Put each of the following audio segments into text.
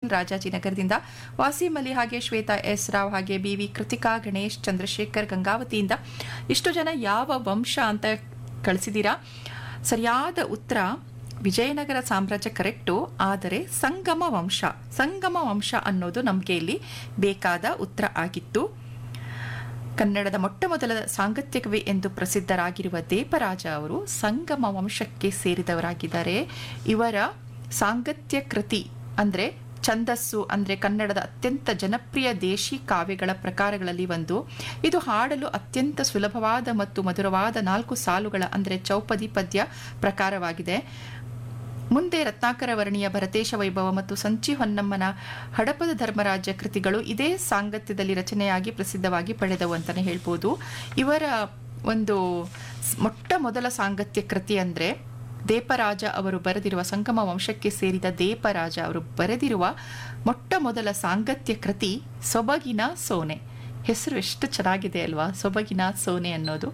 ರಾಜಾಜಿನಗರದಿಂದ ವಾಸಿಂ ಅಲಿ ಹಾಗೆ ಶ್ವೇತಾ ಎಸ್ ರಾವ್ ಹಾಗೆ B V Krithika Ganesh Chandrashekhar ಗಂಗಾವತಿಯಿಂದ ಇಷ್ಟು ಜನ ಯಾವ ವಂಶ ಅಂತ ಕಳಿಸಿದ್ದೀರಾ ಸರಿಯಾದ ಉತ್ತರ ವಿಜಯನಗರ ಸಾಮ್ರಾಜ್ಯ ಕರೆಕ್ಟು ಆದರೆ ಸಂಗಮ ವಂಶ ಸಂಗಮ ವಂಶ ಅನ್ನೋದು ನಮಗೆ ಇಲ್ಲಿ ಬೇಕಾದ ಉತ್ತರ ಆಗಿತ್ತು ಕನ್ನಡದ ಮೊಟ್ಟ ಮೊದಲ ಸಾಂಗತ್ಯ ಕವಿ ಎಂದು ಪ್ರಸಿದ್ಧರಾಗಿರುವ ದೇಪರಾಜ ಅವರು ಸಂಗಮ ವಂಶಕ್ಕೆ ಸೇರಿದವರಾಗಿದ್ದಾರೆ ಇವರ ಸಾಂಗತ್ಯ ಕೃತಿ ಅಂದರೆ ಛಂದಸ್ಸು ಅಂದರೆ ಕನ್ನಡದ ಅತ್ಯಂತ ಜನಪ್ರಿಯ ದೇಶಿ ಕಾವ್ಯಗಳ ಪ್ರಕಾರಗಳಲ್ಲಿ ಒಂದು ಇದು ಹಾಡಲು ಅತ್ಯಂತ ಸುಲಭವಾದ ಮತ್ತು ಮಧುರವಾದ ನಾಲ್ಕು ಸಾಲುಗಳ ಅಂದರೆ ಚೌಪದಿ ಪದ್ಯ ಪ್ರಕಾರವಾಗಿದೆ ಮುಂದೆ ರತ್ನಾಕರ ವರ್ಣಿಯ ಭರತೇಶ ವೈಭವ ಮತ್ತು ಸಂಚಿ ಹೊನ್ನಮ್ಮನ ಹಡಪದ ಧರ್ಮರಾಜ ಕೃತಿಗಳು ಇದೇ ಸಾಂಗತ್ಯದಲ್ಲಿ ರಚನೆಯಾಗಿ ಪ್ರಸಿದ್ಧವಾಗಿ ಪಡೆದವು ಅಂತಲೇ ಹೇಳ್ಬೋದು ಇವರ ಒಂದು ಸ್- ಮೊಟ್ಟ ಮೊದಲ ಸಾಂಗತ್ಯ ಕೃತಿ ಅಂದರೆ ದೇಪರಾಜ ಅವರು ಬರೆದಿರುವ ಸಂಗಮ ವಂಶಕ್ಕೆ ಸೇರಿದ ದೇಪರಾಜ ಅವರು ಬರೆದಿರುವ ಮೊಟ್ಟ ಮೊದಲ ಸಾಂಗತ್ಯ ಕೃತಿ ಸೊಬಗಿನ ಸೋನೆ ಹೆಸರು ಎಷ್ಟು ಚೆನ್ನಾಗಿದೆ ಅಲ್ವಾ ಸೊಬಗಿನ ಸೋನೆ ಅನ್ನೋದು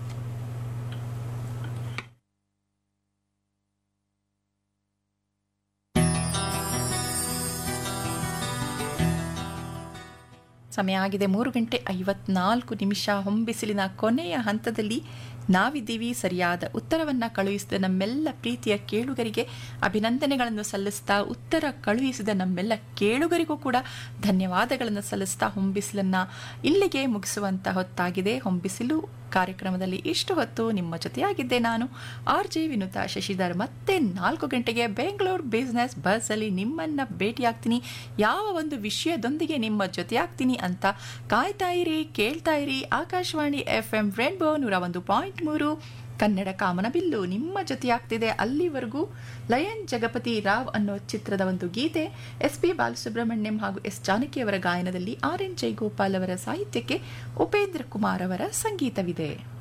ಸಮಯ ಆಗಿದೆ ಮೂರು ಗಂಟೆ ಐವತ್ನಾಲ್ಕು ನಿಮಿಷ ಹೊಂಬಿಸಿಲಿನ ಕೊನೆಯ ಹಂತದಲ್ಲಿ ನಾವಿದ್ದೀವಿ ಸರಿಯಾದ ಉತ್ತರವನ್ನು ಕಳುಹಿಸಿದ ನಮ್ಮೆಲ್ಲ ಪ್ರೀತಿಯ ಕೇಳುಗರಿಗೆ ಅಭಿನಂದನೆಗಳನ್ನು ಸಲ್ಲಿಸ್ತಾ ಉತ್ತರ ಕಳುಹಿಸಿದ ನಮ್ಮೆಲ್ಲ ಕೇಳುಗರಿಗೂ ಕೂಡ ಧನ್ಯವಾದಗಳನ್ನು ಸಲ್ಲಿಸ್ತಾ ಹೊಂಬಿಸಿಲನ್ನು ಇಲ್ಲಿಗೆ ಮುಗಿಸುವಂತ ಹೊತ್ತಾಗಿದೆ ಹೊಂಬಿಸಿಲು ಕಾರ್ಯಕ್ರಮದಲ್ಲಿ ಇಷ್ಟು ಹೊತ್ತು ನಿಮ್ಮ ಜೊತೆಯಾಗಿದ್ದೆ ನಾನು ಆರ್ ಜೆ ವಿನುತಾ ಶಶಿಧರ್ ಮತ್ತೆ ನಾಲ್ಕು ಗಂಟೆಗೆ ಬೆಂಗಳೂರು ಬಿಸ್ನೆಸ್ ಬಸ್ಸಲ್ಲಿ ನಿಮ್ಮನ್ನ ಭೇಟಿಯಾಗ್ತೀನಿ ಯಾವ ಒಂದು ವಿಷಯದೊಂದಿಗೆ ನಿಮ್ಮ ಜೊತೆಯಾಗ್ತೀನಿ ಅಂತ ಕಾಯ್ತಾ ಇರಿ ಕೇಳ್ತಾ ಇರಿ ಆಕಾಶವಾಣಿ ಎಫ್ ಎಂ ರೇನ್ಬೋ ನೂರ ಒಂದು ಪಾಯಿಂಟ್ ಮೂರು ಕನ್ನಡ ಕಾಮನಬಿಲ್ಲು ನಿಮ್ಮ ಜೊತೆಯಾಗ್ತಿದೆ ಅಲ್ಲಿವರೆಗೂ ಲಯನ್ ಜಗಪತಿ ರಾವ್ ಅನ್ನೋ ಚಿತ್ರದ ಒಂದು ಗೀತೆ ಎಸ್ ಪಿ ಬಾಲಸುಬ್ರಹ್ಮಣ್ಯಂ ಹಾಗೂ ಎಸ್ ಜಾನಕಿಯವರ ಗಾಯನದಲ್ಲಿ ಆರ್ ಎನ್ ಜಯಗೋಪಾಲ್ ಅವರ ಸಾಹಿತ್ಯಕ್ಕೆ ಉಪೇಂದ್ರ ಕುಮಾರ್ ಅವರ ಸಂಗೀತವಿದೆ